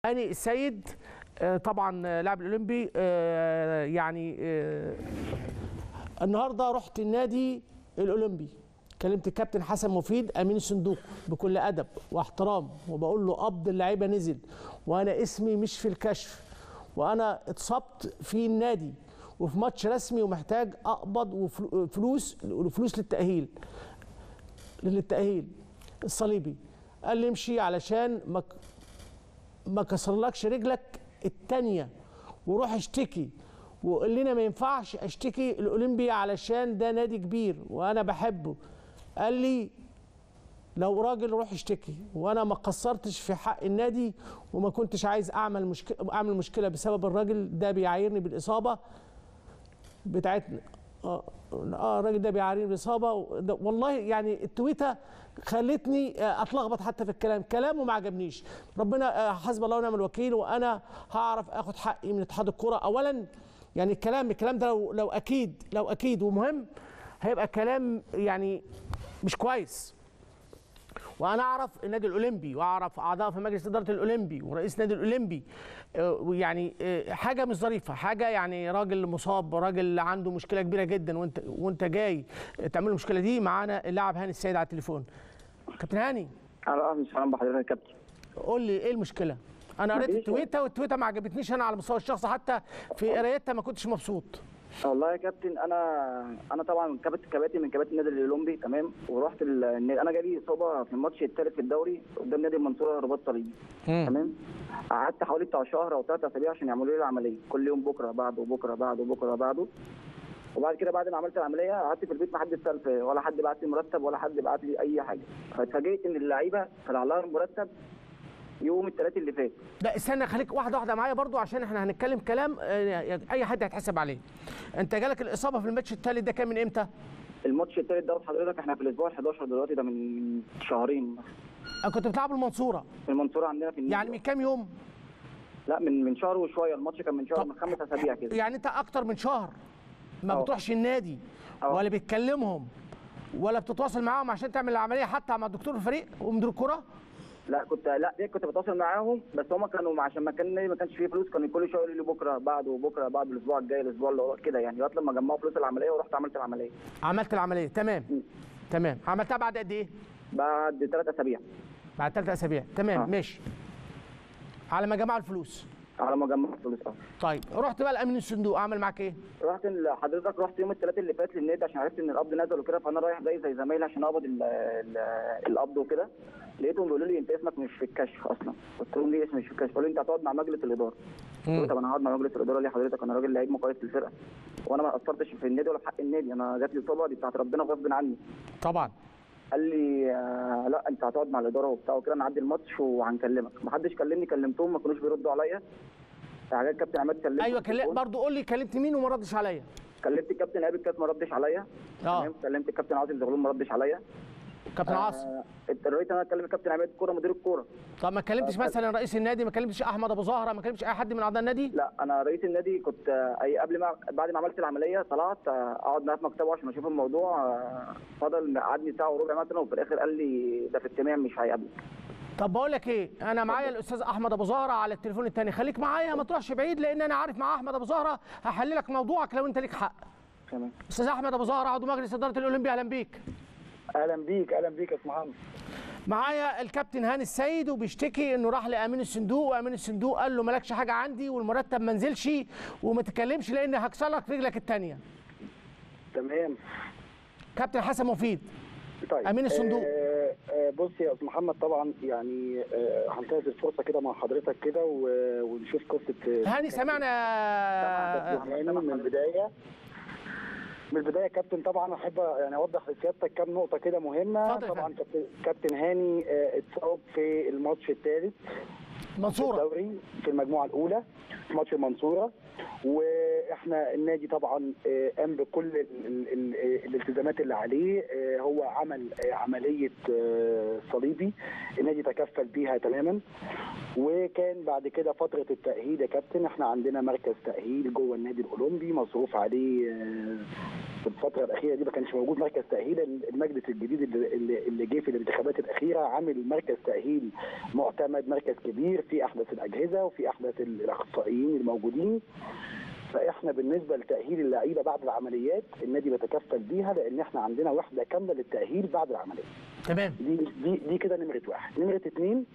هاني السيد آه، طبعا آه، لاعب الاولمبي آه، يعني آه، النهارده رحت النادي الاولمبي كلمت الكابتن حسن مفيد امين الصندوق بكل ادب واحترام وبقول له قبض اللعيبه نزل وانا اسمي مش في الكشف وانا اتصبت في النادي وفي ماتش رسمي ومحتاج اقبض وفلو- فلوس فلوس للتاهيل للتاهيل الصليبي قال لي امشي علشان ما ك- ما كسرلكش رجلك التانية وروح اشتكي وقال لنا ما ينفعش اشتكي الاولمبي علشان ده نادي كبير وانا بحبه قال لي لو راجل روح اشتكي وانا ما قصرتش في حق النادي وما كنتش عايز اعمل مشكله اعمل مشكله بسبب الراجل ده بيعايرني بالاصابه بتاعتنا اه اه الراجل ده بيعاني باصابه وده- والله يعني التويته خلتني آه، اتلخبط حتى في الكلام كلامه ما عجبنيش ربنا آه، حسب الله ونعم الوكيل وانا هعرف اخد حقي من اتحاد الكره اولا يعني الكلام الكلام ده لو لو اكيد لو اكيد ومهم هيبقى كلام يعني مش كويس وانا اعرف النادي الاولمبي واعرف اعضاء في مجلس اداره الاولمبي ورئيس النادي الاولمبي آه، ويعني آه، حاجه مش ظريفه حاجه يعني راجل مصاب راجل عنده مشكله كبيره جدا وانت وانت جاي تعمل المشكله دي معانا اللاعب هاني السيد على التليفون كابتن هاني انا مش فاهم بحضرتك يا كابتن قول لي ايه المشكله انا قريت مفيش. التويته والتويته ما عجبتنيش انا على المستوى الشخصي حتى في قرايتها ما كنتش مبسوط والله يا كابتن انا انا طبعا كابتن كباتن من كباتن النادي الاولمبي تمام ورحت ال... النادي- انا جالي اصابه في الماتش الثالث في الدوري قدام نادي المنصوره رباط صليبي تمام قعدت حوالي بتاع شهر او ثلاث اسابيع عشان يعملوا لي العمليه كل يوم بكره بعده بكره بعده بكره بعده وبعد كده بعد ما عملت العمليه قعدت في البيت ما حد اتصل فيا ولا حد بعت لي مرتب ولا حد بعت لي اي حاجه فاتفاجئت ان اللعيبه طلع لها المرتب يوم الثلاث اللي فات لا استنى خليك واحده واحده معايا برضو عشان احنا هنتكلم كلام آه، اي حد هيتحسب عليه انت جالك الاصابه في الماتش التالت ده كان من امتى الماتش الثالث دوت حضرتك احنا في الاسبوع ال 11 دلوقتي ده من شهرين أنا كنت بتلعب المنصوره في المنصوره عندنا في النيل يعني من كام يوم لا من من شهر وشويه الماتش كان من شهر طب- من خمس اسابيع كده يعني انت اكتر من شهر ما أه. بتروحش النادي أه. ولا بتكلمهم ولا بتتواصل معاهم عشان تعمل العمليه حتى مع دكتور الفريق ومدير الكره لا كنت لا دي كنت بتواصل معاهم بس هم كانوا عشان ما كان ما كانش فيه فلوس كانوا كل شويه يقولوا لي بكره بعده وبكره بعد الاسبوع الجاي الاسبوع اللي وراه كده يعني لغايه لما جمعوا فلوس العمليه ورحت عملت العمليه عملت العمليه تمام م. تمام عملتها بعد قد ايه بعد ثلاث اسابيع بعد ثلاث اسابيع تمام أه. ماشي على ما جمعوا الفلوس على ما جمعوا فلوس اه طيب رحت بقى لامين الصندوق اعمل معاك ايه رحت ال- حضرتك رحت يوم الثلاث اللي فات للنادي عشان عرفت ان القبض نزل وكده فانا رايح زي زي زمايلي عشان اقبض ال- ال- القبض وكده لقيتهم بيقولوا لي انت اسمك مش في الكشف اصلا قلت لهم ليه اسمي مش في الكشف قالوا لي انت هتقعد مع مجلس الاداره قلت له طب انا هقعد مع مجلس الاداره ليه حضرتك انا راجل لعيب كويس في الفرقه وانا ما قصرتش في النادي ولا في حق النادي انا جات لي اصابه دي بتاعت ربنا غصب عني طبعا قال لي آه لا انت هتقعد مع الاداره وبتاع وكده نعدي الماتش وهنكلمك ما حدش كلمني كلمتهم ما كانوش بيردوا عليا حاجات كابتن عماد كلمني ايوه كلم برضه قول لي كلمت مين وما ردش عليا كلمت الكابتن ايهاب الكاس ما ردش عليا اه تمام كلمت الكابتن عاصم زغلول ما ردش عليا كابتن عاصم آه اضطريت انا اكلم الكابتن عماد الكوره مدير الكوره طب ما كلمتش مثلا رئيس النادي ما كلمتش احمد ابو زهره ما كلمتش اي حد من اعضاء النادي لا انا رئيس النادي كنت آه، اي قبل ما بعد ما عملت العمليه طلعت آه، اقعد معاه في مكتبه عشان اشوف الموضوع آه، فضل قعدني ساعه وربع مثلا وفي الاخر قال لي ده في اجتماع مش هيقابلك طب بقول لك ايه انا معايا الاستاذ احمد ابو زهره على التليفون الثاني خليك معايا ما تروحش بعيد لان انا عارف مع احمد ابو زهره هحل لك موضوعك لو انت ليك حق تمام استاذ احمد ابو زهره عضو مجلس اداره الاولمبي اهلا بيك اهلا بيك اهلا بيك يا اسماعيل معايا الكابتن هاني السيد وبيشتكي انه راح لامين الصندوق وامين الصندوق قال له مالكش حاجه عندي والمرتب ما نزلش وما تتكلمش لان هكسر لك رجلك الثانيه تمام كابتن حسن مفيد طيب أمين الصندوق. آه آه بص يا استاذ محمد طبعا يعني آه هنتهز الفرصه كده مع حضرتك كده و- ونشوف قصه آه، هاني سمعنا يعني من البدايه من البدايه يا كابتن طبعا احب يعني اوضح لسيادتك كام نقطه كده مهمه اتفضل يا طبعا فندم. كابتن كابتن هاني آه، اتصاب في الماتش الثالث في منصوره الدوري في المجموعه الاولى في ماتش المنصوره واحنا النادي طبعا آه، قام بكل ال ال ال الالتزامات اللي عليه آه، هو عمل آه، عمليه آه، صليبي النادي تكفل بيها تماما وكان بعد كده فتره التاهيل يا كابتن احنا عندنا مركز تاهيل جوه النادي الاولمبي مصروف عليه آه، في الفتره الاخيره دي ما كانش موجود مركز تاهيل المجلس الجديد اللي, اللي- اللي جه في الانتخابات الاخيره عامل مركز تاهيل معتمد مركز كبير في احدث الاجهزه وفي احدث الاخصائيين الموجودين فاحنا بالنسبه لتاهيل اللعيبه بعد العمليات النادي بيتكفل بيها لان احنا عندنا وحده كامله للتاهيل بعد العمليه تمام دي دي دي كده نمره واحد نمره اتنين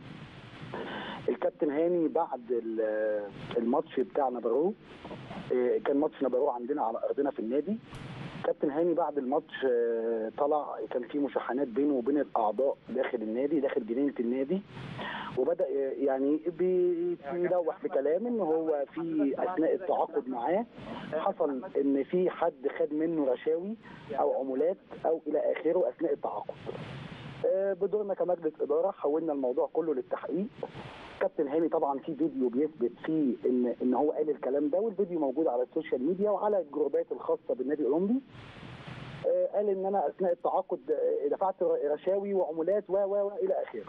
الكابتن هاني بعد ال- الماتش بتاع نابارو آه، كان ماتش نابارو عندنا على ارضنا في النادي كابتن هاني بعد الماتش آه، طلع كان في مشاحنات بينه وبين الاعضاء داخل النادي داخل جنينه النادي وبدا آه، يعني بيلوح في كلام ان هو في اثناء التعاقد معاه حصل ان في حد خد منه رشاوي او عمولات او الى اخره اثناء التعاقد آه، بدورنا كمجلس اداره حولنا الموضوع كله للتحقيق كابتن هاني طبعا في فيديو بيثبت فيه ان ان هو قال الكلام ده والفيديو موجود على السوشيال ميديا وعلى الجروبات الخاصه بالنادي الاولمبي آه، قال ان انا اثناء التعاقد آه، دفعت رشاوي وعمولات و و و الى اخره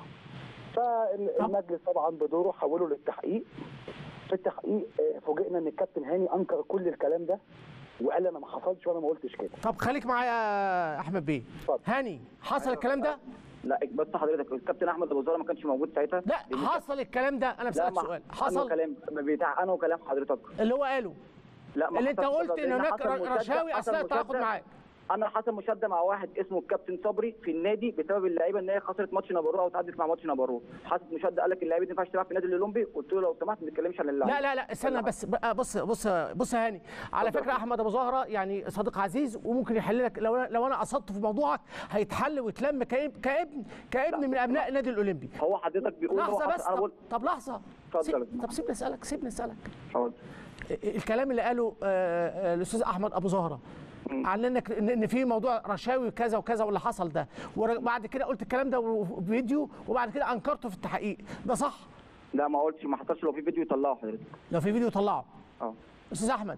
فالمجلس طبعا بدوره حوله للتحقيق في التحقيق آه، فوجئنا ان الكابتن هاني انكر كل الكلام ده وقال انا ما حصلش وانا ما قلتش كده طب خليك معايا يا احمد بيه اتفضل. هاني حصل الكلام ده لا بس حضرتك الكابتن احمد ابو زهره ما كانش موجود ساعتها لا لأن حصل الكلام ده انا لا بسالك ما سؤال انا حصل كلام بتاع انا وكلام حضرتك اللي هو قاله لا ما اللي انت حصلش قلت كده، ان لأن هناك حصل مشادة- رشاوي حصل اثناء التعاقد مشادة. معاك انا حصل مشاده مع واحد اسمه الكابتن صبري في النادي بسبب اللعيبه ان هي خسرت ماتش نابارو او تعادلت مع ماتش نابارو حصلت مشاده قال لك اللعيبه دي ما ينفعش تلعب في النادي الاولمبي قلت له لو سمحت ما تتكلمش عن اللعيبه لا لا لا استنى بس بقى بص بص بص يا هاني على فكره احمد ابو زهره يعني صديق عزيز وممكن يحل لك لو لو انا قصدت في موضوعك هيتحل ويتلم كابن كابن كابن من ابناء النادي الاولمبي هو حضرتك بيقول هو لحظه حصل- بس انا طب, بقول طب لحظه اتفضل. سيب- طب سيبني اسالك سيبني اسالك حاضر. الكلام اللي قاله آه، آه، الاستاذ احمد ابو زهره عن انك ان إن في موضوع رشاوي كذا وكذا واللي حصل ده وبعد كده قلت الكلام ده في فيديو وبعد كده انكرته في التحقيق ده صح لا ما قلتش ما حصلش لو في فيديو يطلعه حضرتك لو في فيديو طلعه اه استاذ احمد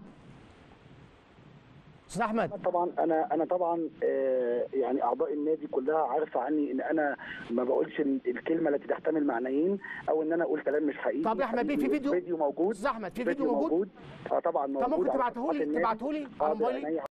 استاذ احمد طبعا انا انا طبعا آه، يعني اعضاء النادي كلها عارفه عني ان انا ما بقولش ال- الكلمه التي تحتمل معنيين او ان انا اقول كلام مش حقيقي طب يا أحمد بيه، في فيديو؟ فيديو موجود استاذ احمد في فيديو موجود اه طبعا موجود طب ممكن على تبعته لي صفحات النادي. تبعته لي على حاضر، موبايلي عينيا